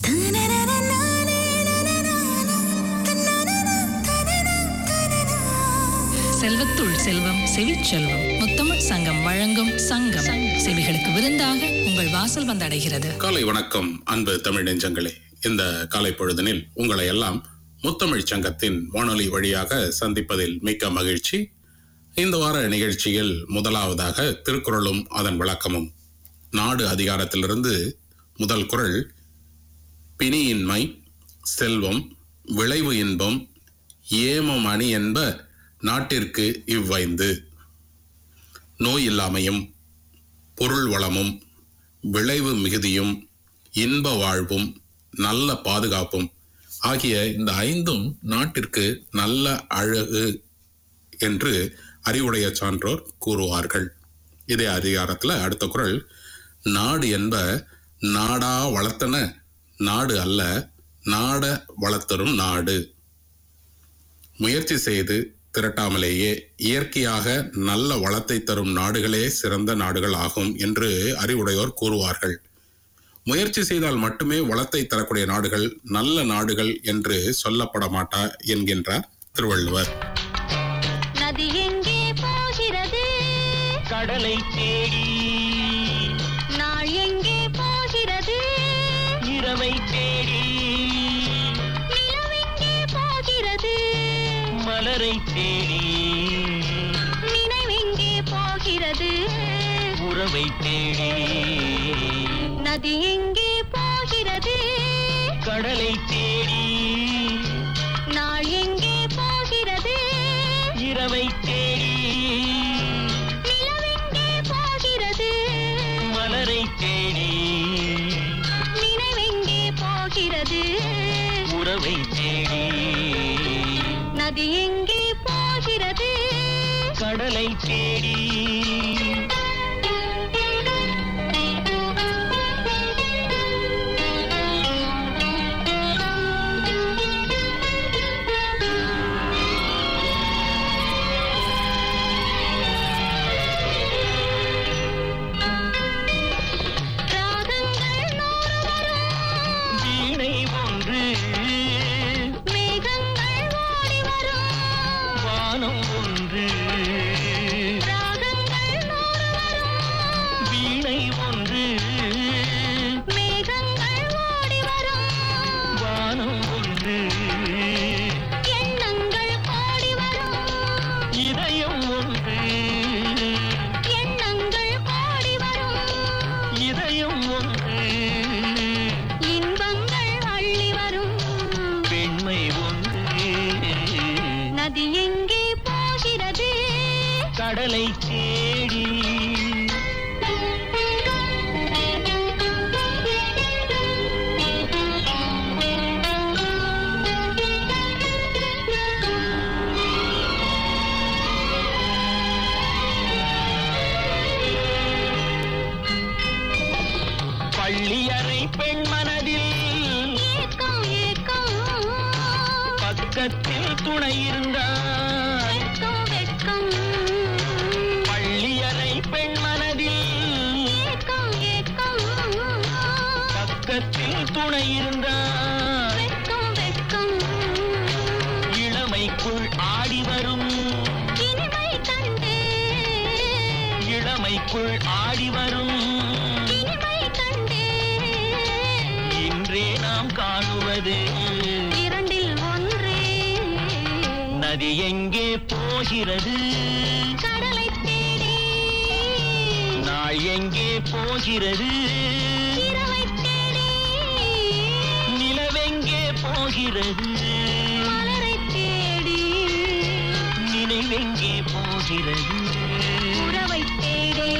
செல்வத்துள் செல்வம் செவிச்செல்வம் முத்தமிழ் சங்கம் வழங்கும் சங்கம் செவிகளுக்கு விருந்தாக உங்கள் வாசல் வந்தடைகிறது காலை வணக்கம் அன்பு தமிழ் நெஞ்சங்களே இந்த காலை பொழுதனில் உங்களை எல்லாம் முத்தமிழ் சங்கத்தின் வானொலி வழியாக சந்திப்பதில் மிக்க மகிழ்ச்சி இந்த வார நிகழ்ச்சியில் முதலாவதாக திருக்குறளும் அதன் விளக்கமும் நாடு அதிகாரத்திலிருந்து முதல் குறள் பிணியின்மை செல்வம் விளைவு இன்பம் ஏமம் அணி என்ப நாட்டிற்கு இவ்வைந்து நோய் இல்லாமையும் பொருள் வளமும் விளைவு மிகுதியும் இன்ப வாழ்வும் நல்ல பாதுகாப்பும் ஆகிய இந்த ஐந்தும் நாட்டிற்கு நல்ல அழகு என்று அறிவுடைய சான்றோர் கூறுவார்கள் இதே அதிகாரத்துல அடுத்த குறள் நாடு என்ப நாடா வளர்த்தன நாடு அல்ல நாட வளர்த்தரும் நாடு முயற்சி செய்து திரட்டாமலேயே இயற்கையாக நல்ல வளத்தை தரும் நாடுகளே சிறந்த நாடுகள் ஆகும் என்று அறிவுடையோர் கூறுவார்கள் முயற்சி செய்தால் மட்டுமே வளத்தை தரக்கூடிய நாடுகள் நல்ல நாடுகள் என்று சொல்லப்பட மாட்டா என்கின்றார் திருவள்ளுவர் நதி எங்கே போகிறது கடலை தேடி நாள் எங்கே போகிறது இரவை தேடி நிலவெங்கே போகிறது மலரை தேடி நினைவெங்கே போகிறது உறவை தேடி நதி எங்கே போகிறது கடலை தேடி நாள் எங்கே போகிறது இரவை தேடி நிலவெங்கே போகிறது மலரை தேடி நினைவெங்கே போகிறது உறவை தேடி நதி எங்கே போகிறது கடலை தேடி ராகங்கள் நூறு வரும் வீணை ஒன்று மேகங்கள் ஓடி வரும் வானம் ஒன்று ராகங்கள் நூறு வரும் வீணை ஒன்று மேகங்கள் ஓடி வரும் வானம் ஒன்று எண்ணங்கள் ஓடி வரும் இதயம் ஒன்று எண்ணங்கள் ஓடி வரும் இதயம் ஒன்று இன்பங்கள் அள்ளி வரும் பெண்மை ஒன்று நதி எங்கே போகிறது கடலை தேடி பள்ளியறை பெண் மனதில் ஏக்கம் ஏக்கம் பக்கத்தில் துணை இருந்தார் வெட்கம் வெட்கம் பள்ளியறை பெண் மனதில் ஏக்கம் ஏக்கம் பக்கத்தில் துணை இருந்தார் வெட்கம் வெட்கம் இளமைக்குள் ஆடி வரும் இனிமை கண்டு இளமைக்குள் ஆடி வரும் இனிமை கண்டு இன்றே நாம் காணுவது இரண்டில் ஒன்று நதி எங்கே போகிறது கடலை தேடி நாள் எங்கே போகிறது இரவை தேடி நிலவெங்கே போகிறது மலரை தேடி நினைவெங்கே போகிறது உறவை தேடி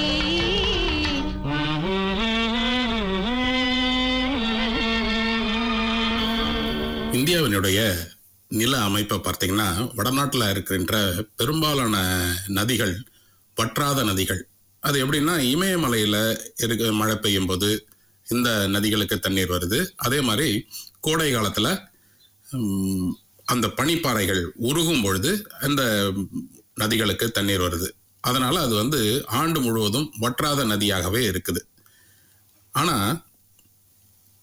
இந்தியாவினுடைய நில அமைப்பை பார்த்தீங்கன்னா வடநாட்டில் இருக்கின்ற பெரும்பாலான நதிகள் வற்றாத நதிகள் அது எப்படின்னா இமயமலையில் இருக்க மழை பெய்யும் போது இந்த நதிகளுக்கு தண்ணீர் வருது அதே மாதிரி கோடை காலத்தில் அந்த பனிப்பாறைகள் உருகும் பொழுது அந்த நதிகளுக்கு தண்ணீர் வருது அதனால அது வந்து ஆண்டு முழுவதும் வற்றாத நதியாகவே இருக்குது ஆனால்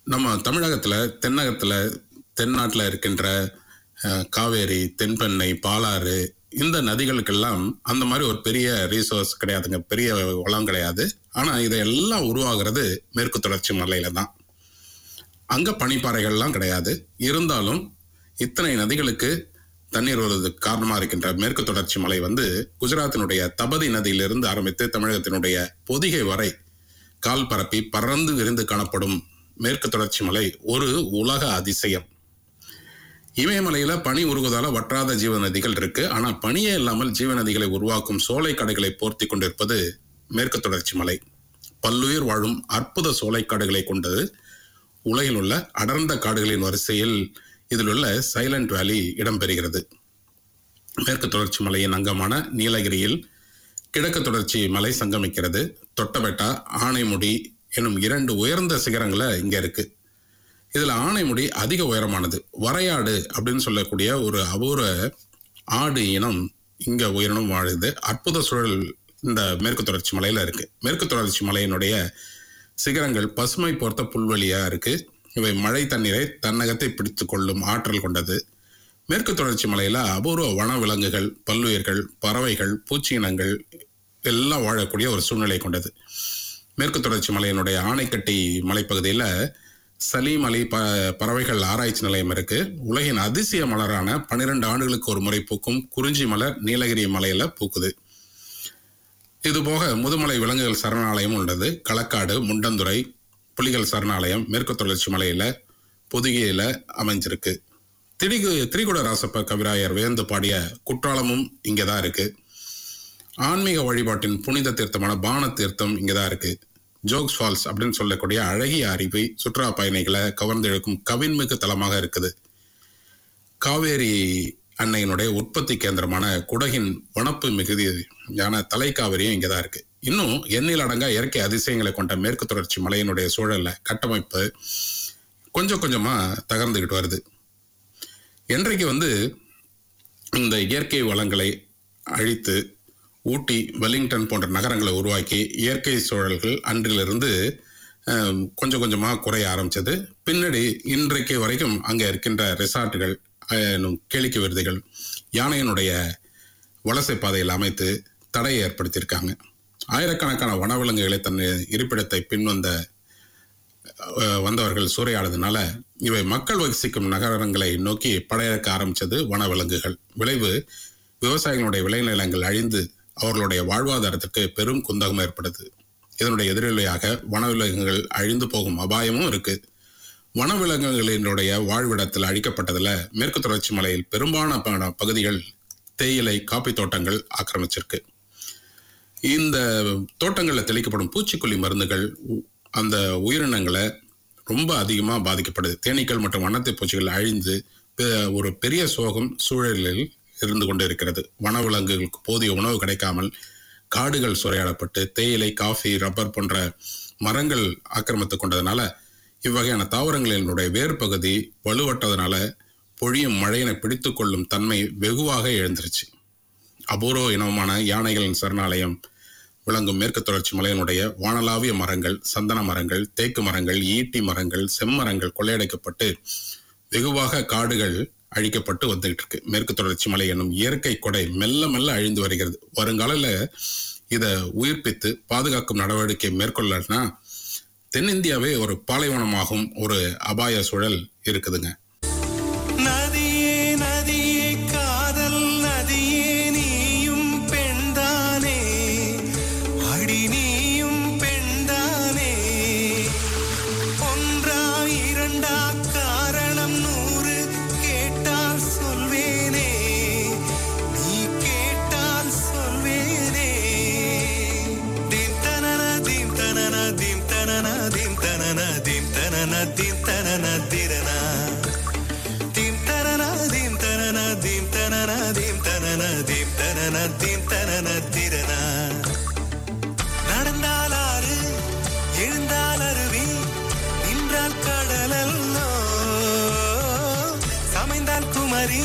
நம்ம தமிழகத்தில் தென்னகத்தில் தென்னாட்டில் இருக்கின்ற அஹ், காவேரி தென்பெண்ணை பாலாறு இந்த நதிகளுக்கெல்லாம் அந்த மாதிரி ஒரு பெரிய ரீசோர்ஸ் கிடையாதுங்க பெரிய வளம் கிடையாது ஆனால் இதையெல்லாம் உருவாகிறது மேற்கு தொடர்ச்சி மலையில தான் அங்கே பனிப்பாறைகள்லாம் கிடையாது இருந்தாலும் இத்தனை நதிகளுக்கு தண்ணீர் வருவதற்கு காரணமாக இருக்கின்ற மேற்கு தொடர்ச்சி மலை வந்து குஜராத்தினுடைய தபதி நதியிலிருந்து ஆரம்பித்து தமிழகத்தினுடைய பொதிகை வரை கால் பரப்பி பறந்து விரிந்து காணப்படும் மேற்கு தொடர்ச்சி மலை ஒரு உலக அதிசயம் இமயமலையில பனி உருகுவதால வற்றாத ஜீவ நதிகள் இருக்கு ஆனா பனியே இல்லாமல் ஜீவ நதிகளை உருவாக்கும் சோலை கடைகளை போர்த்தி கொண்டிருப்பது மேற்கு தொடர்ச்சி மலை பல்லுயிர் வாழும் அற்புத சோலை காடுகளை கொண்டது உலகில் உள்ள அடர்ந்த காடுகளின் வரிசையில் இதில் உள்ள சைலண்ட் வேலி இடம்பெறுகிறது மேற்கு தொடர்ச்சி மலையின் அங்கமான நீலகிரியில் கிழக்கு தொடர்ச்சி மலை சங்கமிக்கிறது தொட்டபெட்டா ஆனைமுடி எனும் இரண்டு உயர்ந்த சிகரங்களை இங்க இருக்கு இதுல ஆனைமுடி அதிக உயரமானது வரையாடு அப்படின்னு சொல்லக்கூடிய ஒரு அபூர்வ ஆடு இனம் இங்க உயிரினம் வாழுது அற்புத சூழல் இந்த மேற்கு தொடர்ச்சி மலையில இருக்கு மேற்கு தொடர்ச்சி மலையினுடைய சிகரங்கள் பசுமை பொறுத்த புல்வெளியா இருக்கு இவை மழை தண்ணீரை தன்னகத்தை பிடித்து கொள்ளும் ஆற்றல் கொண்டது மேற்கு தொடர்ச்சி மலையில அபூர்வ வன விலங்குகள் பல்லுயிர்கள் பறவைகள் பூச்சி இனங்கள் எல்லாம் வாழக்கூடிய ஒரு சூழ்நிலை கொண்டது மேற்கு தொடர்ச்சி மலையினுடைய ஆனைக்கட்டி மலைப்பகுதியில் சலீமலை ப பறவைகள் ஆராய்ச்சி நிலையம் இருக்கு உலகின் அதிசய மலரான பன்னிரெண்டு ஆண்டுகளுக்கு ஒரு முறை பூக்கும் குறிஞ்சி மலர் நீலகிரி மலையில பூக்குது இது போக முதுமலை விலங்குகள் சரணாலயம் உள்ளது களக்காடு முண்டந்துறை புலிகள் சரணாலயம் மேற்கு தொடர்ச்சி மலையில பொதிகையில அமைஞ்சிருக்கு திரிகு திரிகுட ராசப்ப கவிராயர் வேந்து பாடிய குற்றாலமும் இங்கே தான் இருக்கு ஆன்மீக வழிபாட்டின் புனித தீர்த்தமான பான தீர்த்தம் இங்கே தான் இருக்கு ஜோக்ஸ் ஃபால்ஸ் அப்படின்னு சொல்லக்கூடிய அழகிய அருவி சுற்றுலா பயணிகளை கவர்ந்தெழுக்கும் கவின்மிகு தலமாக இருக்குது காவேரி அன்னையினுடைய உற்பத்தி கேந்திரமான குடகின் வனப்பு மிகுதியான தலைக்காவிரியும் இங்கே தான் இருக்கு இன்னும் எண்ணில் அடங்கா இயற்கை அதிசயங்களை கொண்ட மேற்கு தொடர்ச்சி மலையினுடைய சூழல்ல கட்டமைப்பு கொஞ்சம் கொஞ்சமா தகர்ந்துகிட்டு வருது என்றைக்கு வந்து இந்த இயற்கை வளங்களை அழித்து ஊட்டி வெலிங்டன் போன்ற நகரங்களை உருவாக்கி இயற்கை சூழல்கள் அன்றிலிருந்து அஹ், கொஞ்சம் கொஞ்சமாக குறைய ஆரம்பிச்சது பின்னாடி இன்றைக்கு வரைக்கும் அங்கே இருக்கின்ற ரெசார்ட்டுகள் அஹ், கேளிக்கை விருதுகள் யானையினுடைய வலசை பாதையில் அமைத்து தடையை ஏற்படுத்தியிருக்காங்க ஆயிரக்கணக்கான வனவிலங்குகளை தன் இருப்பிடத்தை பின்வந்த அஹ், வந்தவர்கள் சூறையாடுறதுனால இவை மக்கள் வசிக்கும் நகரங்களை நோக்கி படையெடுக்க ஆரம்பிச்சது வனவிலங்குகள் விளைவு விவசாயிகளுடைய விளைநிலங்கள் அழிந்து அவர்களுடைய வாழ்வாதாரத்திற்கு பெரும் குந்தகம் ஏற்படுது இதனுடைய எதிரொலியாக வனவிலங்குகள் அழிந்து போகும் அபாயமும் இருக்கு வனவிலங்குகளினுடைய வாழ்விடத்தில் அழிக்கப்பட்டதுல மேற்கு தொடர்ச்சி மலையில் பெரும்பாலான ப- பகுதிகள் தேயிலை காப்பி தோட்டங்கள் ஆக்கிரமிச்சிருக்கு இந்த தோட்டங்களில் தெளிக்கப்படும் பூச்சிக்கொல்லி மருந்துகள் உ- அந்த உயிரினங்களை ரொம்ப அதிகமாக பாதிக்கப்படுது தேனீக்கள் மற்றும் வண்ணத்தை பூச்சிகள் அழிந்து பெ- ஒரு பெரிய சோகம் சூழலில் இருந்து கொண்டு இருக்கிறது வனவிலங்குகளுக்கு போதிய உணவு கிடைக்காமல் காடுகள் சூறையாடப்பட்டு தேயிலை காஃபி ரப்பர் போன்ற மரங்கள் ஆக்கிரமித்து கொண்டதுனால இவ்வகையான தாவரங்களினுடைய வேர் பகுதி வலுவட்டதுனால பொழியும் மழையினை பிடித்து கொள்ளும் தன்மை வெகுவாக எழுந்துருச்சு அபூர்வ இனமான யானைகளின் சரணாலயம் விளங்கும் மேற்கு தொடர்ச்சி மலையினுடைய வானளாவிய மரங்கள் சந்தன மரங்கள் தேக்கு மரங்கள் ஈட்டி மரங்கள் செம்மரங்கள் கொள்ளையடைக்கப்பட்டு வெகுவாக காடுகள் அழிக்கப்பட்டு வந்துகிட்டு இருக்கு மேற்கு தொடர்ச்சி மலை என்னும் இயற்கை கொடை மெல்ல மெல்ல அழிந்து வருகிறது வருங்காலில் இதை உயிர்ப்பித்து பாதுகாக்கும் நடவடிக்கை மேற்கொள்ளனா தென்னிந்தியாவே ஒரு பாலைவனமாகும் ஒரு அபாய சூழல் இருக்குதுங்க நதியே நதியே காதல் நதியே நீயும் பெண்தானே அடி நீயும் பெண்தானே ஒன்றா இரண்டா காரணம் நூறு கேட்டால் சொல்வேனே நீ கேட்டால் சொல்வேனே தீம் தனன தீம் தனன தீம் தனன தீம் தனன தீம் தனன தீம் தனன திரனா தீம் தனன தீம் தனன தீம் தனன தீம் தனன தீம் தனன தீம் தனன திரனா நடந்தால் ஆறு எழுந்தால் அருவி நின்றால் கடலல்லோ சமைந்தால் குமரி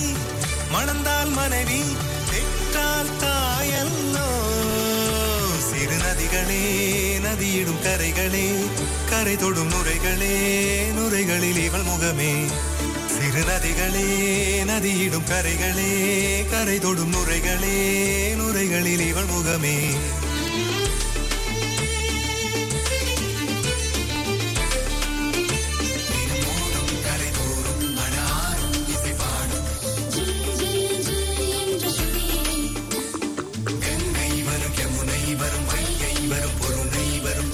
மணந்தால் மனைவி பெற்றால் தாயல்லோ சிறு நதி நதிகளே நதியிடும் கரைகளே கரை தொடும் நுரைகளே நுரைகளில் இவள் முகமே சிறு நதிகளே நதியிடும் கரைகளே கரை தொடும் நுரைகளே நுரைகளில் இவள் முகமே கங்கை வரும் யமுனை வரும் வைகை வரும் பொருணை வரும்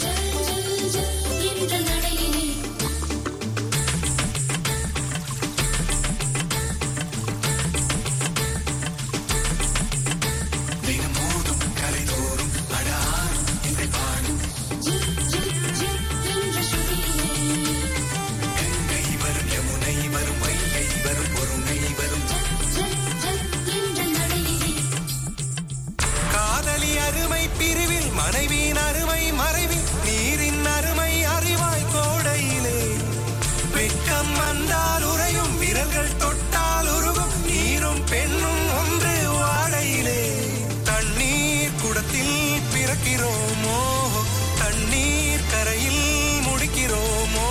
தினமோதும் கரைதோறும் அடாரும் இசை பாடும் கங்கை வரும் யமுனை வரும் வைகை வரும் பொருணை வரும் காதலி அருமை பிரிவில் மனைவியின் அருமை மறைவில் நீரின் அருமை அறிவாய் கோடையிலே வெட்கம் வந்தால் உறையும் விரல்கள் தொட்டால் உருகும் நீரும் பெண்ணும் ஒன்று வாடையிலே தண்ணீர் குடத்தில் பிறக்கிறோமோ தண்ணீர் கரையில் முடிக்கிறோமோ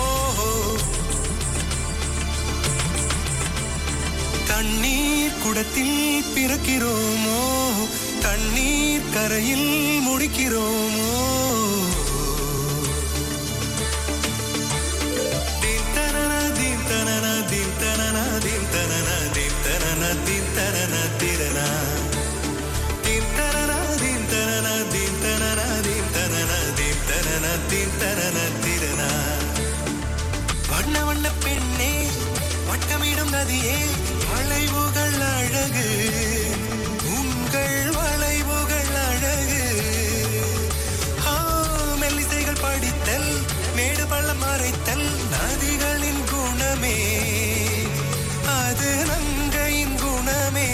தண்ணீர் குடத்தில் பிறக்கிறோமோ தண்ணீர் கரையில் முடிக்கிறோமோ தீம் தனன, தீம் தனன, தீம் தனன, தீம் தனன, தீம் தனன, தீம் தனன, திரனா. தீம் தனன, தீம் தனன, தீம் தனன, தீம் தனன, தீம் தனன, தீம் தனன, திரனா. வண்ண வண்ண பெண்ணே வட்டமிடும் நதியே வளைவுகள் அழகு உங்கள் வளைவுகள் அழகு ஆ, மெல்லிசைகள் படித்தல் மேடு பள்ளம் மறைத்தல் நதிகளின் குணமே அது நங்கையின் குணமே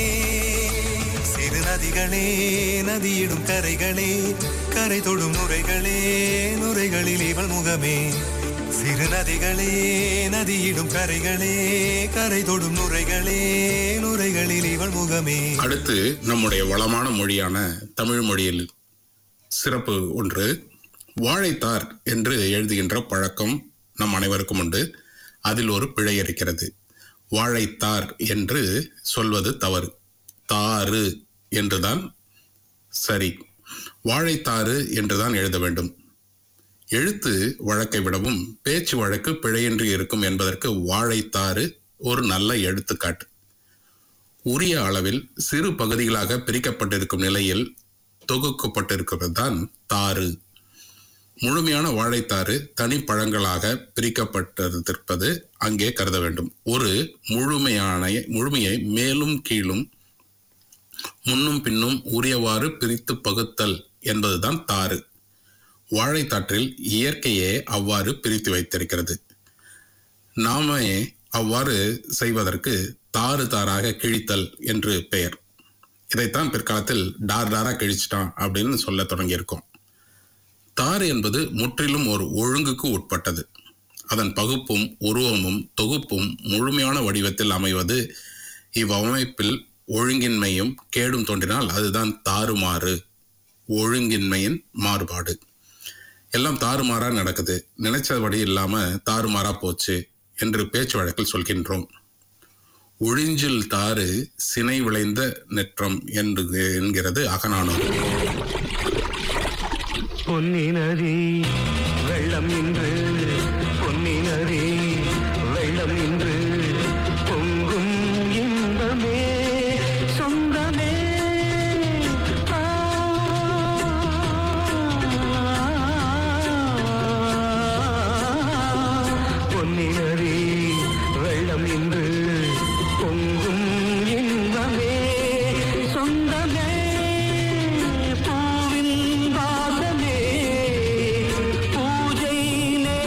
சிறு நதிகளே நதியிடும் கரைகளே கரை தொடும் நுரைகளே நுரைகளில் இவள் முகமே சிறு நதிகளே நதியிடும் கரைகளே கரை தொடும் நுரைகளே நுரைகளில் இவள் முகமே அடுத்து நம்முடைய வளமான மொழியான தமிழ் மொழியில் சிறப்பு ஒன்று வாழைத்தார் என்று எழுதுகின்ற பழக்கம் நம் அனைவருக்கும் உண்டு அதில் ஒரு பிழை இருக்கிறது வாழைத்தார் என்று சொல்வது தவறு தாறு என்றுதான் சரி வாழைத்தாறு என்றுதான் எழுத வேண்டும் எழுத்து வழக்கை விடவும் பேச்சு வழக்கு பிழையின்றி இருக்கும் என்பதற்கு வாழைத்தாறு ஒரு நல்ல எடுத்துக்காட்டு உரிய அளவில் சிறு பகுதிகளாக பிரிக்கப்பட்டிருக்கும் நிலையில் தொகுக்கப்பட்டிருக்கிறது தான் தாறு முழுமையான வாழைத்தாறு தனி பழங்களாக பிரிக்கப்பட்டிருப்பது அங்கே கருத வேண்டும் ஒரு முழுமையான முழுமையை மேலும் கீழும் முன்னும் பின்னும் உரியவாறு பிரித்து பகுத்தல் என்பதுதான் தாறு வாழைத்தாற்றில் இயற்கையே அவ்வாறு பிரித்து வைத்திருக்கிறது நாமே அவ்வாறு செய்வதற்கு தாறு தாராக கிழித்தல் என்று பெயர் இதைத்தான் பிற்காலத்தில் டார் டாரா கிழிச்சிட்டான் அப்படின்னு சொல்ல தொடங்கியிருக்கோம் தாறு என்பது முற்றிலும் ஒரு ஒழுங்குக்கு உட்பட்டது அதன் பகுப்பும் உருவமும் தொகுப்பும் முழுமையான வடிவத்தில் அமைவது இவ்வமைப்பில் ஒழுங்கின்மையும் கேடும் தோன்றினால் அதுதான் தாறுமாறு ஒழுங்கின்மையின் மாறுபாடு எல்லாம் தாறுமாறா நடக்குது நினைச்சபடி இல்லாம தாறுமாறா போச்சு என்று பேச்சு வழக்கில் சொல்கின்றோம் ஒழிஞ்சில் தாறு சினை விளைந்த நெற்றம் என்று என்கிறது அகநானூறு பொன்னினரி வெள்ளம் இன்று பொன்னினரி வெள்ளம் இன்று பொங்கும் இன்பமே சொந்தமே ஆ. பொன்னினரி வெள்ளம் இன்று பொங்கும் இன்பமே சொந்தமே பூவின் வாசமே பூஜை நே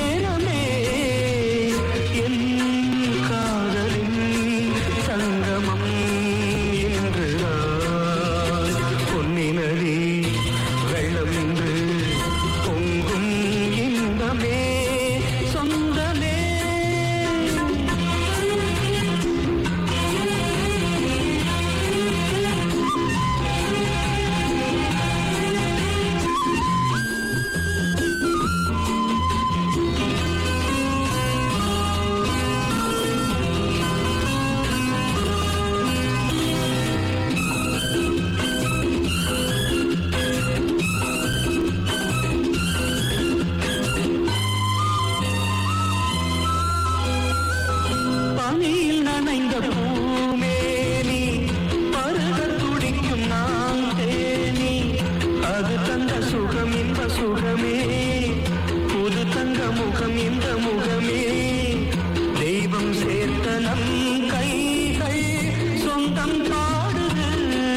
நனைந்த பூமேனி பருக துடிக்கும் நான் தேனி அது தந்த சுகம் இன்ப சுகமே புது தங்க முகம் இந்த முகமே தெய்வம் சேர்த்த நம் கைகள் சொந்தம் பாடுது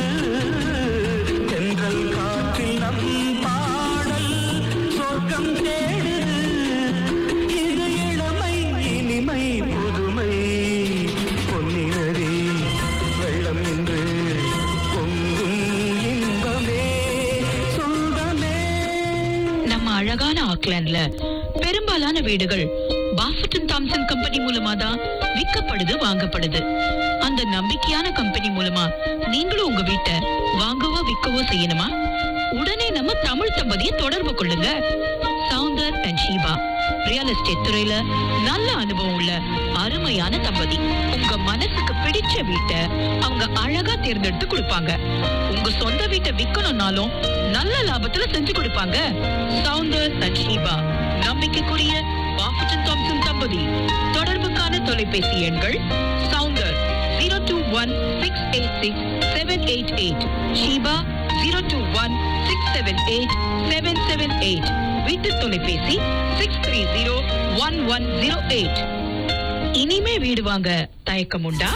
தென்றல் காற்றில் நம் பாடல் சொர்க்கம் தேடுது இது இளமை இனிமை புதுமை பொன்னினரே வெள்ளம் என்று பொங்கும் இன்பமே சொந்தமே நம்ம அழகான ஆக்லாண்ட்ல பெரும்பாலான வீடுகள் பாஃபட்டன் தாம்சன் கம்பெனி மூலமா தான் விற்கப்படுது வாங்கப்படுது அந்த நம்பிக்கையான கம்பெனி மூலமா நீங்களும் உங்க வீட்டை வாங்கவோ விற்கவோ செய்யணுமா உடனே நம்ம தமிழ் தம்பதியை தொடர்பு கொள்ளுங்க Soundar and Sheeba real estate துறையில நல்ல அனுபவம் உள்ள அருமையான தம்பதி உங்க மனசுக்கு பிடிச்ச வீட்டை அவங்க அழகா தேர்ந்தெடுத்து கொடுப்பாங்க உங்க சொந்த வீட்டை விக்கணும்னாலும் நல்ல லாபத்துல செஞ்சு கொடுப்பாங்க சவுந்தர் அண்ட் ஷீபா நம்பிக்கைக்குரிய பாஃபட்டன் தாம்சன் தம்பதி தொடர்புக்கான தொலைபேசி எண்கள் Soundar zero two one six eight six seven eight eight Sheeba zero two one six seven eight seven seven eight வீட்டு தொலைபேசி six three zero one one zero eight இனிமே வீடு வாங்க தயக்கம் உண்டா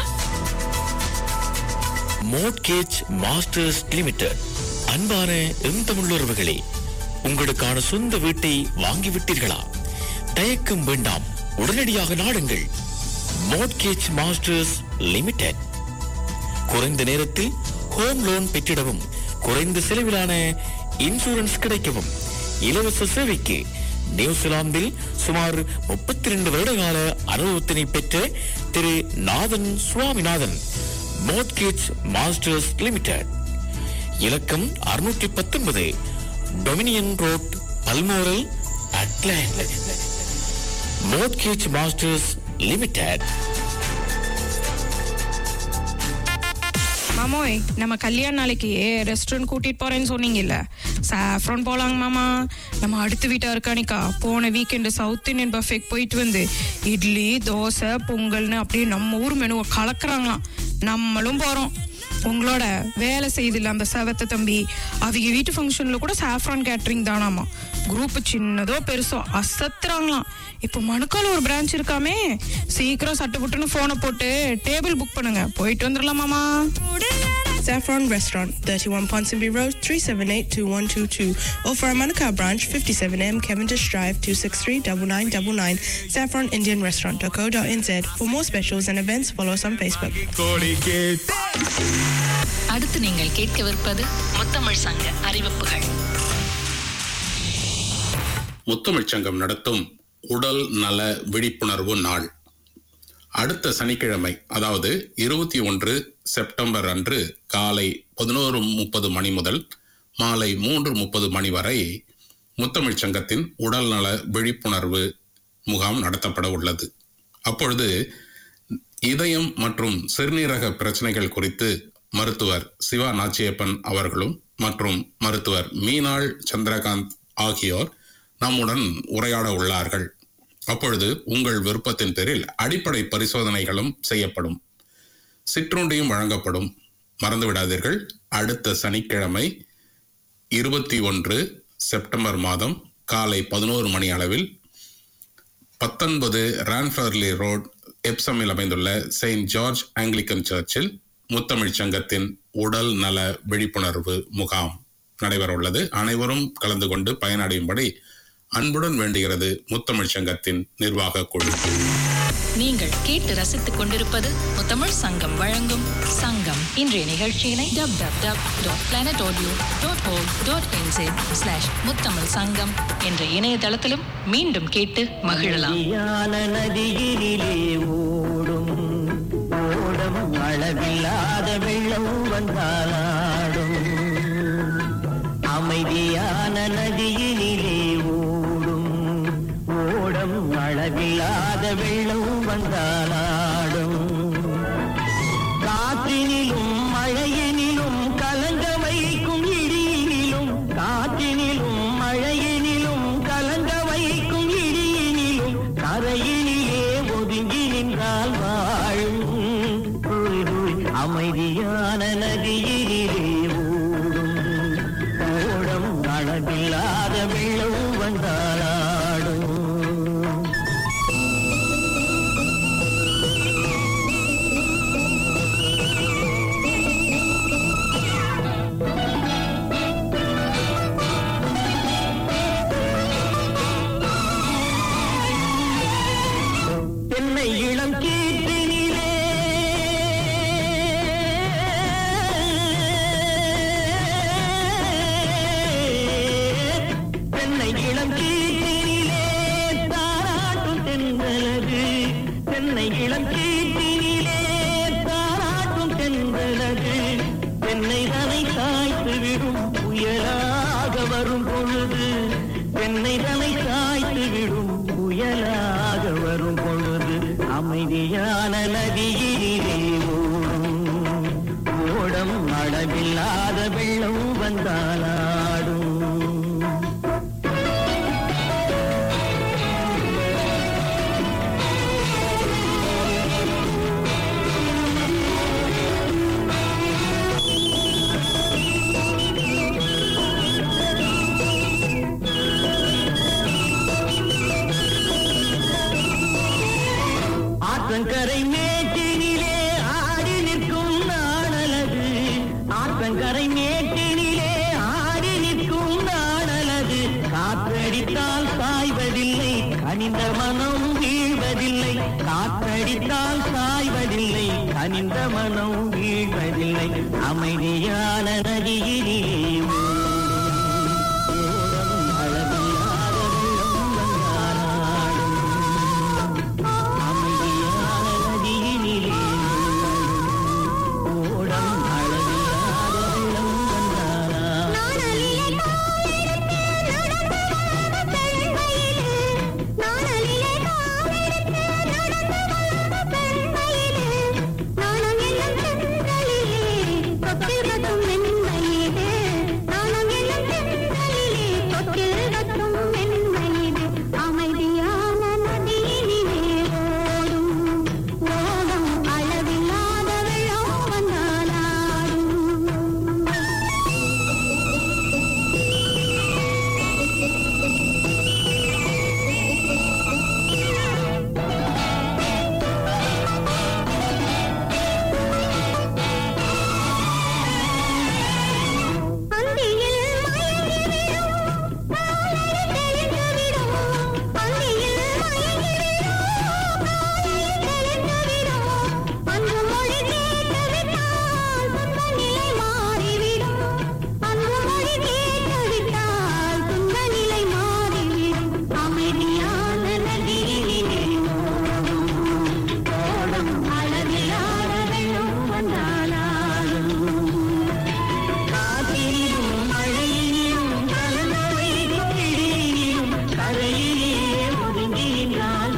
மோட்கேஜ் மாஸ்டர்ஸ் லிமிடெட் அன்பான எம் தமிழுறவுகளே உங்களுக்கான சொந்த வீட்டை வாங்கிவிட்டீர்களா தயக்கம் வேண்டாம் உடனடியாக நாடுங்கள் மோட்கேஜ் மாஸ்டர்ஸ் லிமிடெட் குறைந்த நேரத்தில் ஹோம் லோன் பெற்றிடவும் குறைந்த செலவிலான இன்சூரன்ஸ் கிடைக்கவும் இலவச சேவைக்கு நியூசிலாந்தில் சுமார் முப்பத்தி ரெண்டு வருட கால அனுபவத்தினை பெற்ற Thiru Nathan Swaminathan mortgage masters limited இலக்கம் அறுநூற்றி பத்தொன்பது Dominion road Balmoral Auckland mortgage masters limited மாமோய் நம்ம கல்யாண நாளைக்கு ரெஸ்டாரண்ட் கூட்டிட்டு போறேன்னு சொன்னீங்கல்ல சாஃப்ரான் போலாங்க மாமா நம்ம அடுத்த வீட்டா இருக்கானிக்கா போன வீக்கெண்டு சவுத் இந்தியன் பஃபேக்கு போயிட்டு வந்து இட்லி தோசை பொங்கல்னு அப்படியே நம்ம ஊர் மெனுவை கலக்குறாங்களாம் நம்மளும் போறோம் உங்களோட வேலை செய்தில்ல அந்த செவத்த தம்பி அவங்க வீட்டு ஃபங்க்ஷன்ல கூட சாஃப்ரான் கேட்டரிங் தானாமா குரூப் சின்னதோ பெருசோ அசத்துறாங்களாம் இப்போ மணுக்கால ஒரு பிரான்ச் இருக்காமே சீக்கிரம் சட்டு புட்டுன்னு போனை போட்டு டேபிள் புக் பண்ணுங்க போயிட்டு வந்துடலாமாமா Saffron Restaurant, 31 Ponsonby Road, 378-2122. Or for our Manukau branch, 57M Cavendish Drive, 263-9999. Saffron Indian Restaurant.co.nz. For more specials and events, follow us on Facebook. அடுத்து நீங்கள் கேட்கவிருப்பது முத்தமிழ் சங்க அறிவிப்புகள் முத்தமிழ்ச் சங்கம் நடத்தும் உடல் நல விழிப்புணர்வு நாள் அடுத்த சனிக்கிழமை அதாவது இருபத்தி ஒன்று செப்டம்பர் அன்று காலை பதினோரு முப்பது மணி முதல் மாலை மூன்று முப்பது மணி வரை முத்தமிழ்ச் சங்கத்தின் உடல் நல விழிப்புணர்வு முகாம் நடத்தப்பட உள்ளது அப்பொழுது இதயம் மற்றும் சிறுநீரக பிரச்சனைகள் குறித்து மருத்துவர் சிவா நாச்சியப்பன் அவர்களும் மற்றும் மருத்துவர் மீனாள் சந்திரகாந்த் ஆகியோர் நம்முடன் உரையாட உள்ளார்கள் அப்பொழுது உங்கள் விருப்பத்தின் பேரில் அடிப்படை பரிசோதனைகளும் செய்யப்படும் சிற்றுண்டியும் வழங்கப்படும் மறந்துவிடாதீர்கள் அடுத்த சனிக்கிழமை இருபத்தி ஒன்று செப்டம்பர் மாதம் காலை பதினோரு மணி அளவில் பத்தொன்பது ரான்ஃபர்லி ரோட் எப்சமில் அமைந்துள்ள செயின்ட் ஜார்ஜ் ஆங்கிலிக்கன் சர்ச்சில் முத்தமிழ் சங்கத்தின் உடல் நல விழிப்புணர்வு முகாம் நடைபெற உள்ளது அனைவரும் கலந்து கொண்டு பயனடையும்படி அன்புடன் வேண்டுகிறது முத்தமிழ் சங்கத்தின் நிர்வாக குழு நீங்கள் கேட்டு ரசித்துக் கொண்டிருப்பது முத்தமிழ் சங்கம் வழங்கும் சங்கம் இன்றைய நிகழ்ச்சியினை W W W dot planet audio dot O dot slash Muthamizh Sangam என்ற இணையதளத்திலும் மீண்டும் கேட்டு மகிழலாம் ஞான நதியினிலே ஓடும் ஓடம் அளவில்லாத வெள்ளம் வந்தாலாடும் அமைதியான நதியினிலே ஓடும் ஓடம் அளவில்லாத வெள்ளம் வந்தாலாடும் காற்றினிலும் மழையினிலும் கலங்க வைக்கும் இடியினிலும் காற்றினிலும் மழையினிலும் கலங்க வைக்கும் இடியினிலும் கரையினிலே ஒதுங்கி நின்றால் வாழும் இளம் கீற்றினிலே தென்னை இளம் கீற்றினிலே தாராட்டும் தென்றலது தென்னை இளம் கீற்றினிலே தாராட்டும் தென்றலது தென்னை தலை சாய்த்து விடும் புயலாக வரும் பொழுது தென்னை தலை சாய்த்து விடும் புயலாக வரும் பொழுது அமைதியான நதியிலே ஓடும் ஓடம் அளவில்லாத வெள்ளம் வந்தாலாடும் ஆற்றங்கரை மேட்டினிலே ஆடி நிற்கும் நாளலது ஆற்றங்கரை மேட்டினிலே ஆடி நிற்கும் நாளலது காற்றடித்தால் சாய்வதில்லை கனிந்த மனம் வீழ்வதில்லை காற்றடித்தால் சாய்வதில்லை கனிந்த மனம் வீழ்வதில்லை அமைதியான நதியிலே ஓடும் அளவில்லாத வெள்ளம் வந்தாடும் அமைதியான நதியினிலே ஓடம் அளவில்லாத வெள்ளம் வந்தாரா அமைதியான நதியினிலே ஓடும் ஓடம் அளவில்லாத வெள்ளம் வந்தாலாடும் அந்தியில் மயங்கிவிடும் காலையில் தெளிந்துவிடும் அந்தியில் மயங்கிவிடும் காலையில் தெளிந்துவிடும் அன்று மொழி கேட்டுவிட்டால் துன்ப நிலை மாறிவிடும் அன்று மொழி கேட்டுவிட்டால் துன்ப நிலை மாறிவிடும் அமைதியான நதியிலே ஓடும் ஓடும் அளவிலான வெள்ளம் வந்தாலாடும் காற்றிலும் மழையிலும் கலந்த வைக்கும் இடியிலும் கரையிலே ஒதுங்கினால்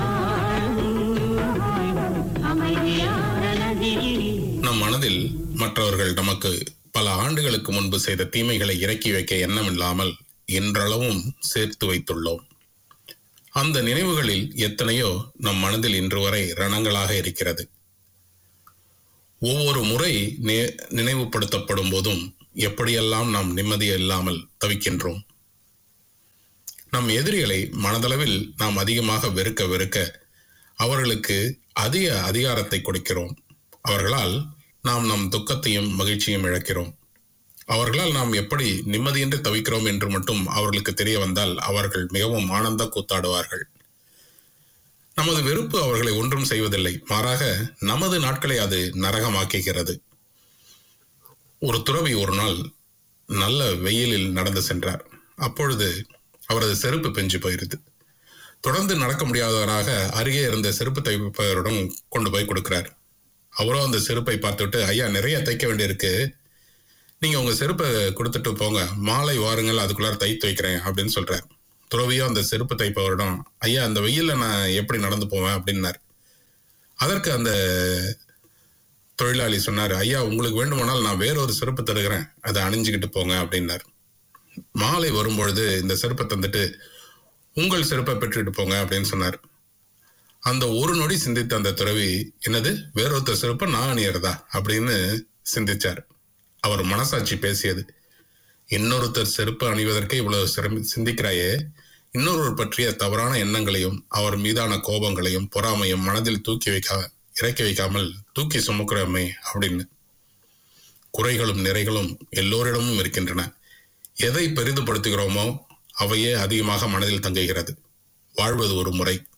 அமைதியான நதியிலே நம் மனதில் மற்றவர்கள் நமக்கு பல ஆண்டுகளுக்கு முன்பு செய்த தீமைகளை இறக்கி வைக்க எண்ணமில்லாமல் இன்றளவும் சேர்த்து வைத்துள்ளோம் அந்த நினைவுகளில் எத்தனையோ நம் மனதில் இன்று வரை ரணங்களாக இருக்கிறது ஒவ்வொரு முறை நே- நினைவுபடுத்தப்படும் போதும் எப்படியெல்லாம் நாம் நிம்மதி இல்லாமல் தவிக்கின்றோம் நம் எதிரிகளை மனதளவில் நாம் அதிகமாக வெறுக்க வெறுக்க அவர்களுக்கு அதிக அதிகாரத்தை கொடுக்கிறோம் அவர்களால் நாம் நம் துக்கத்தையும் மகிழ்ச்சியும் இழக்கிறோம் அவர்களால் நாம் எப்படி நிம்மதியின்றி தவிக்கிறோம் என்று மட்டும் அவர்களுக்கு தெரிய வந்தால் அவர்கள் மிகவும் ஆனந்த கூத்தாடுவார்கள் நமது வெறுப்பு அவர்களை ஒன்றும் செய்வதில்லை மாறாக நமது நாட்களை அது நரகமாக்குகிறது ஒரு துறவி ஒரு நாள் நல்ல வெயிலில் நடந்து சென்றார் அப்பொழுது அவரது செருப்பு பெஞ்சு போயிருது தொடர்ந்து நடக்க முடியாதவராக அருகே இருந்த செருப்பு தைப்பவரிடம் கொண்டு போய் கொடுக்கிறார் அவரும் அந்த செருப்பை பார்த்துட்டு ஐயா நிறைய தைக்க வேண்டியிருக்கு நீங்க உங்க செருப்பை கொடுத்துட்டு போங்க மாலை வாருங்கள் அதுக்குள்ளார தைத்து வைக்கிறேன் அப்படின்னு சொல்றார் துறவியோ அந்த செருப்பு தைப்பவரிடம் ஐயா அந்த வெயில்ல நான் எப்படி நடந்து போவேன் அப்படின்னார் அதற்கு அந்த தொழிலாளி சொன்னார் ஐயா உங்களுக்கு வேண்டுமானால் நான் வேறொரு செருப்பு தருகிறேன் அதை அணிஞ்சுக்கிட்டு போங்க அப்படின்னார் மாலை வரும்பொழுது இந்த செருப்பை தந்துட்டு உங்கள் செருப்பை பெற்றுட்டு போங்க அப்படின்னு சொன்னார் அந்த ஒரு நொடி சிந்தித்த அந்த துறவி என்னது வேறொருத்தர் செருப்பை நான் அணியறதா அப்படின்னு சிந்திச்சார் அவர் மனசாட்சி பேசியது இன்னொருத்தர் செருப்பு அணிவதற்கு இவ்வளவு சிரமி சிந்திக்கிறாயே இன்னொருவர் பற்றிய தவறான எண்ணங்களையும் அவர் மீதான கோபங்களையும் பொறாமையும் மனதில் தூக்கி வைக்க இறக்கி வைக்காமல் தூக்கி சுமக்கிறோமே அப்படின்னு குறைகளும் நிறைகளும் எல்லோரிடமும் இருக்கின்றன எதை பெரிதுபடுத்துகிறோமோ அவையே அதிகமாக மனதில் தங்குகிறது வாழ்வது ஒரு முறை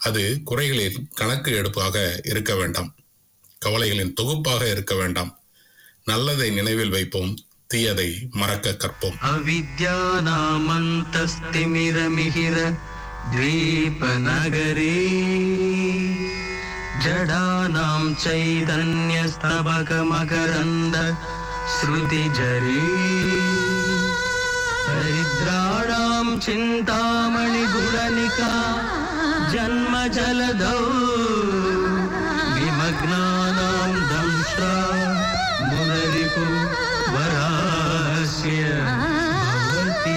அது குறைகளின் கணக்கு எடுப்பாக இருக்க வேண்டாம் கவலைகளின் தொகுப்பாக இருக்க வேண்டாம் நல்லதை நினைவில் வைப்போம் தீயதை மறக்க கற்போம் अविद्यानामन्तस्तिमिरमिहिर द्वीपनगरे जडानां चैतन्यस्तबकमकरन्द श्रुतिजरे हरिद्राणां चिन्तामणिगुणनिका जन्मजलधौ विमग्नानां दंष्ट्रा मुररिपु वरास्य भवति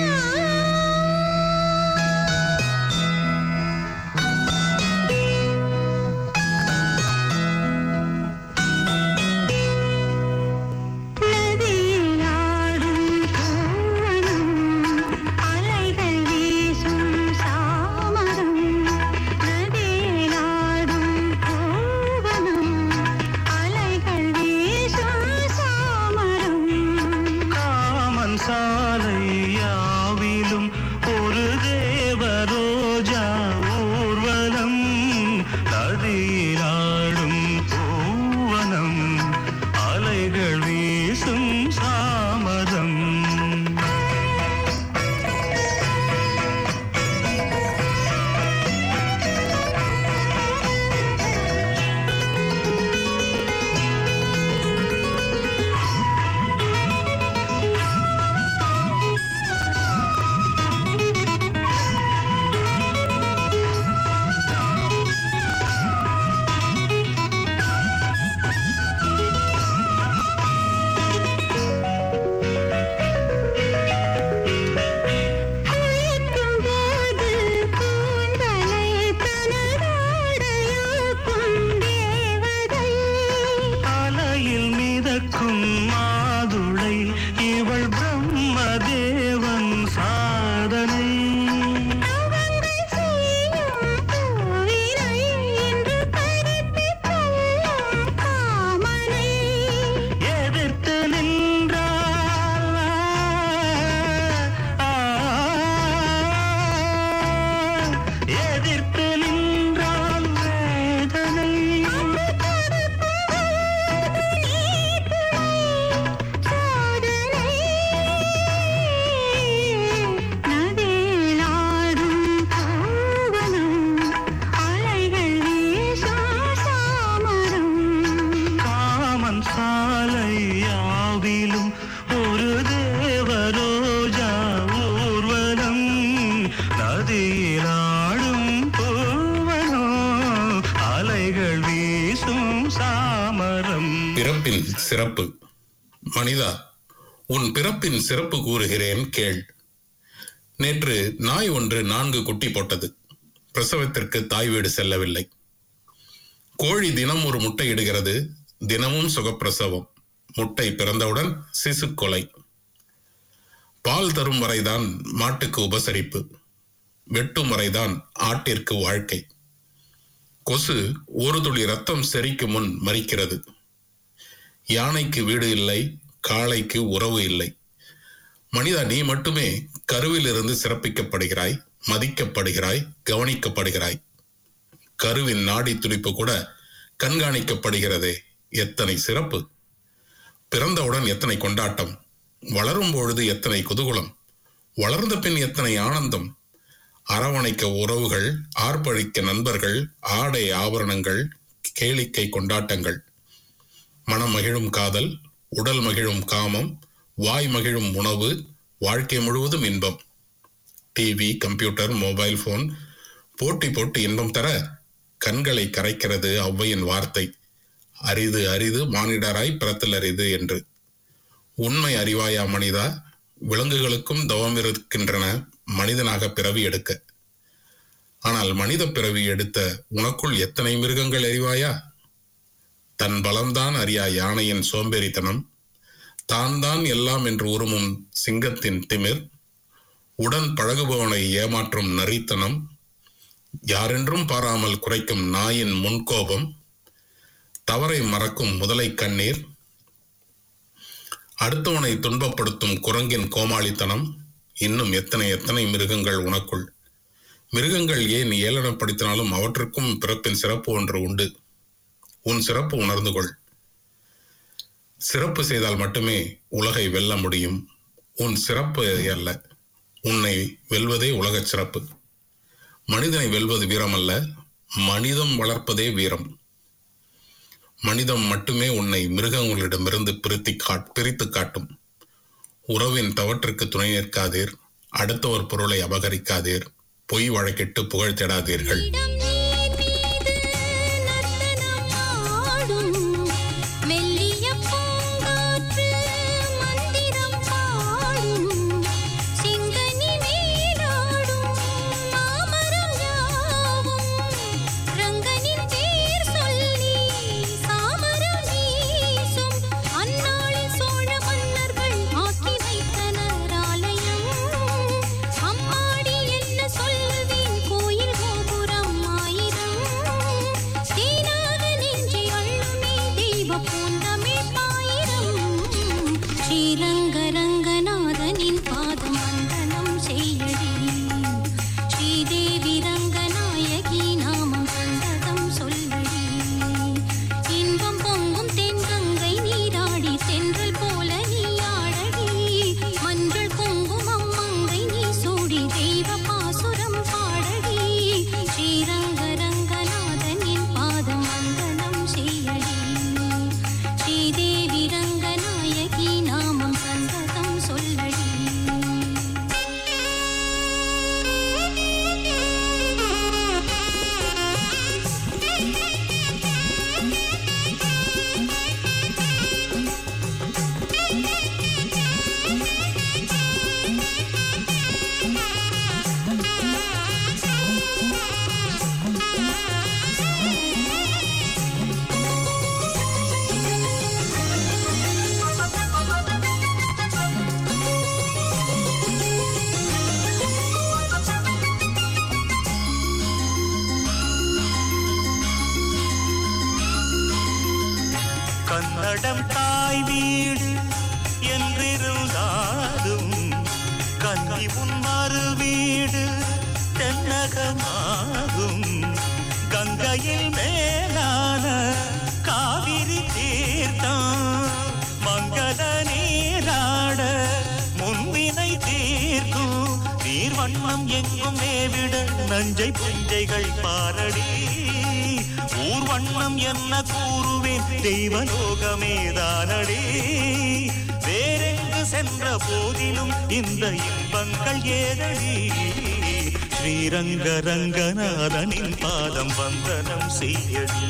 நதியில் ஆடும் பூவனம், அலைகள் வீசும் சாமரம். நதியில் ஆடும் பூவனம், அலைகள் வீசும் சாமரம். காமன் சாலை யாவிலும் ஒரு தேவரோஜா ஊர்வலம் நதியிலாடும் பூவனம் அலைகள் வீசும் சாமரம் குளிக்கும் போது கூந்தலை தனதாடையாக்கும் தேவதை அலையில் மிதக்கும் மாதுளை இவள் பிரம்மதேவன் சாதனை அவங்கள் செய்யும் பூவினை இன்று பறித்துக் கொள்ளும் காமனை. எதிர்த்து நின்றால் ஆ, எதிர்த்து நின்றால் வேதனை சோதனை நதியில் ஆடும் பூவனம், அலைகள் வீசும் சாமரம் காமன் சாலை யாவிலும் ஒரு தேவரோஜா ஊர்வலம் நதியிலாடும் பூவனோ அலைகள் வீசும் சாமரம் பிறப்பின் சிறப்பு மனிதா உன் பிறப்பின் சிறப்பு கூறுகிறேன் கேள் நேற்று நாய் ஒன்று நான்கு குட்டி போட்டது பிரசவத்திற்கு தாய் வீடு செல்லவில்லை கோழி தினம் ஒரு முட்டை இடுகிறது தினமும் சுகப்பிரசவம் முட்டை பிறந்தவுடன் சிசு கொலை பால் தரும் வரைதான் மாட்டுக்கு உபசரிப்பு வெட்டும் வரைதான் ஆட்டிற்கு வாழ்க்கை கொசு ஒரு துளி ரத்தம் செரிக்கும் முன் மறிக்கிறது யானைக்கு வீடு இல்லை காளைக்கு உறவு இல்லை மனிதா நீ மட்டுமே கருவிலிருந்து சிறப்பிக்கப்படுகிறாய் மதிக்கப்படுகிறாய் கவனிக்கப்படுகிறாய் கருவின் நாடி துடிப்பு கூட கண்காணிக்கப்படுகிறதே எத்தனை சிறப்பு பிறந்தவுடன் எத்தனை கொண்டாட்டம் வளரும் பொழுது எத்தனை குதூகலம் வளர்ந்த பின் எத்தனை ஆனந்தம் அரவணைக்க உறவுகள் ஆர்ப்பரிக்க நண்பர்கள் ஆடை ஆபரணங்கள் கேளிக்கை கொண்டாட்டங்கள் மனம் மகிழும் காதல் உடல் மகிழும் காமம் வாய் மகிழும் உணவு வாழ்க்கை முழுவதும் இன்பம் டிவி கம்ப்யூட்டர் மொபைல் போன் போட்டி போட்டு இன்பம் தர கண்களை கரைக்கிறது ஔவையின் வார்த்தை அரிது அரிது மானிடராய் பிறத்தல் அரிது என்று உண்மை அறிவாயா மனிதா விலங்குகளுக்கும் தவம் இருக்கின்றன மனிதனாக பிறவி எடுக்க ஆனால் மனித பிறவி எடுத்த உனக்குள் எத்தனை மிருகங்கள் அறிவாயா தன் பலம்தான் அறியா யானையின் சோம்பேறித்தனம் தான் தான் எல்லாம் என்று உருமும் சிங்கத்தின் திமிர் உடன் பழகுபவனை ஏமாற்றும் நரித்தனம் யாரென்றும் பாராமல் குறைக்கும் நாயின் முன்கோபம் தவறை மறக்கும் முதலை கண்ணீர் அடுத்தவனை துன்பப்படுத்தும் குரங்கின் கோமாளித்தனம் இன்னும் எத்தனை எத்தனை மிருகங்கள் உனக்குள் மிருகங்கள் ஏன் ஏளனப்படுத்தினாலும் அவற்றுக்கும் பிறப்பின் சிறப்பு ஒன்று உண்டு உன் சிறப்பு உணர்ந்து கொள் சிறப்பு செய்தால் மட்டுமே உலகை வெல்ல முடியும் உன் சிறப்பு அல்ல உன்னை வெல்வதே உலகச் சிறப்பு மனிதனை வெல்வது வீரம் அல்ல மனிதம் வளர்ப்பதே வீரம் மனிதம் மட்டுமே உன்னை மிருகங்களிடமிருந்து பிரித்தி காட் பிரித்து காட்டும் உறவின் தவற்றுக்கு துணை நிற்காதீர் அடுத்தவர் பொருளை அபகரிக்காதீர் பொய் வழக்கிட்டு புகழ் தேடாதீர்கள் மெல்லிய பூங்காற்று மந்திரம் பாடும் சிங்கனி மேலாடும் மாமரம் யாவும் ரங்கனின் பேர் சொல்லி சாமரம் வீசும் அந்நாளில் சோழ மன்னர்கள் ஆக்கி வைத்தனர் ஆலயம் அம்மாடி என்ன சொல்லுவேன் கோயில் கோபுரம் ஆயிரம் தேனாக நெஞ்சி அள்ளுமே தெய்வ பூந்தமிழ் பாயிரம் ஸ்ரீரங்க ரங்கநாதனின் பாதம் வந்தனம் செய்யடி ஸ்ரீதேவி ரங்கநாயகி நாமம் சந்ததம் சொல்லடி இன்பம் பொங்கும் தென்கங்கை நீராடி தென்றல் போல நீ ஆடடி மஞ்சள் குங்குமம் மங்கை நீ சூடி தெய்வ பாசுரம் பாடடி ஸ்ரீரங்க ரங்கநாதனின் பாதம் வந்தனம் செய்யடி ஸ்ரீதேவி ரங்கநாயகி நாமம் சந்ததம் சொல்லடி கன்னடம் தாய் வீடு என்றிருந்தாலும் கன்னி உன் மறு வீடு தென்னகமாகும் கங்கையில் மேலான காவிரி தீர்த்தம் மங்கள நீராட முன்வினை தீர்க்கும் நீர்வண்ணம் எங்கும் மேவிட நஞ்சை புஞ்சைகள் பாரடி ஊர்வண்ணம் என்ன கூறுவேன் தெய்வலோகமேதானடி வேறெங்கு சென்ற போதிலும் இந்த இன்பங்கள் ஏதடி ஸ்ரீரங்க ரங்கநாதனின் பாதம் வந்தனம் செய்யடி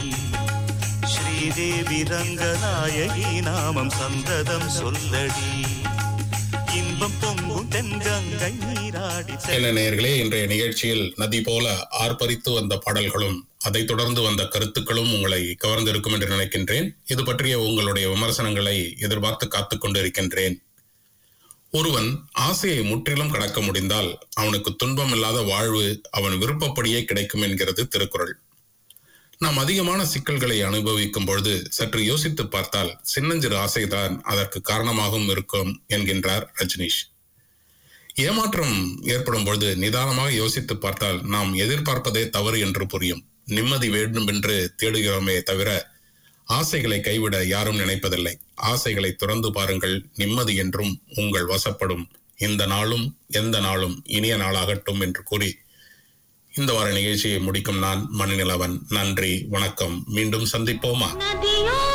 ஸ்ரீதேவி ரங்கநாயகி நாமம் சந்ததம் சொல்லடி இன்பம் பொங்கும் தென்கங்கை நீராடி என்ன நேயர்களே இன்றைய நிகழ்ச்சியில் நதி போல ஆர்ப்பரித்து வந்த பாடல்களும் அதைத் தொடர்ந்து வந்த கருத்துக்களும் உங்களை கவர்ந்திருக்கும் என்று நினைக்கின்றேன் இது பற்றிய உங்களுடைய விமர்சனங்களை எதிர்பார்த்து காத்துக் கொண்டிருக்கின்றேன் ஒருவன் ஆசையை முற்றிலும் கடக்க முடிந்தால் அவனுக்கு துன்பம் இல்லாத வாழ்வு அவன் விருப்பப்படியே கிடைக்கும் என்கிறது திருக்குறள் நாம் அதிகமான சிக்கல்களை அனுபவிக்கும் பொழுது சற்று யோசித்து பார்த்தால் சின்னஞ்சிறு ஆசைதான் அதற்கு காரணமாகவும் இருக்கும் என்கின்றார் ரஜினிஷ் ஏமாற்றம் ஏற்படும் பொழுது நிதானமாக யோசித்து பார்த்தால் நாம் எதிர்பார்ப்பதே தவறு என்று புரியும் நிம்மதி வேண்டும் என்று தேடுகிறோமே தவிர ஆசைகளை கைவிட யாரும் நினைப்பதில்லை ஆசைகளை துறந்து பாருங்கள் நிம்மதி என்றும் உங்கள் வசப்படும் இந்த நாளும் எந்த நாளும் இனிய நாளாகட்டும் என்று கூறி இந்த வார நிகழ்ச்சியை முடிக்கும் நான் மணிநிலவன் நன்றி வணக்கம் மீண்டும் சந்திப்போமா நதியோ